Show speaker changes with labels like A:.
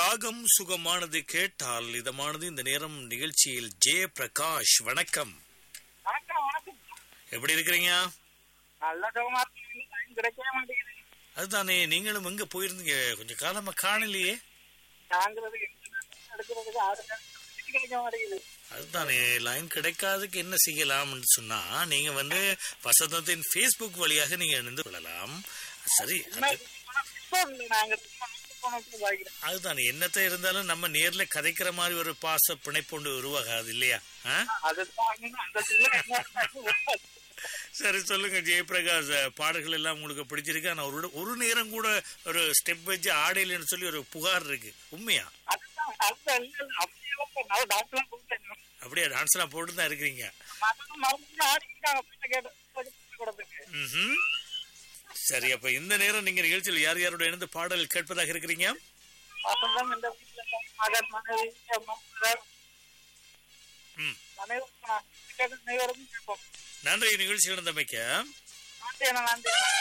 A: ராகம் சுகமானது கேட்டால் இதமானது இந்த நேரம் நிகழ்ச்சியில் ஜெய பிரகாஷ் வணக்கம்
B: வணக்கம் வணக்கம்
A: எப்படி இருக்கிறீங்க
B: நல்ல சுகமா இருக்கு. time கிடைக்கவே மாட்டேங்குது
A: அதுதானே நீங்களும் எங்க போயிருந்தீங்க கொஞ்சம் காலமா காணலையே
B: தாங்கிறதுக்கு எடுக்கிறதுக்கு ஆறு நேரம் கிடைக்க மாட்டேங்குது
A: அதுதானே லைன் கிடைக்காததுக்கு என்ன செய்யலாம்னு சொன்னா நீங்க வந்து வசந்தத்தின் ஃபேஸ்புக் வழியாக நீங்க இணைந்து கொள்ளலாம் சரி அது-
B: இப்போ இல்லை நாங்க போனது பாக்கிறேன்
A: அதுதானே என்னத்த இருந்தாலும் நம்ம நேர்ல கதைக்கிற மாதிரி ஒரு பாச பிணைப்பு ஒன்று உருவாகாது இல்லையா ஆ?
B: அதுதான் அந்த சின்ன என்ன
A: சரி சொல்லுங்க ஜெயபிரகாஷ் பாடல்கள் எல்லாம் உங்களுக்கு பிடிச்சிருக்கு ஆனா ஒரு ஒரு நேரம் கூட ஒரு ஸ்டெப் வச்சு ஆடையிலன்னு சொல்லி ஒரு புகார் இருக்கு உண்மையா
B: அதுதான் அதுதான் இல்லை அப்படியே நான் டாக்டர் கூப்பிட்டேன்
A: அப்படியே டான்ஸ் எல்லாம் போட்டு தான் இருக்கிறீங்க
B: மறந்து மறந்து ஆடிக்கிட்டாங்க பிள்ளை கேட்டு கொடுத்துக்கு
A: ம்ஹும். சரி அப்ப இந்த நேரம் நீங்க நிகழ்ச்சியில் யார் யாரோட இணைந்து பாடல் கேட்பதாக இருக்கிறீங்க
B: வசந்தம் இந்த வீட்டுல மகன் மனைவி மகன்
A: ம்.
B: மனைவி நான் கேட்டு நெய்வரும் கேட்போம்
A: நன்றி நிகழ்ச்சி இணைந்தமைக்க
B: நன்றி அண்ணா, நன்றி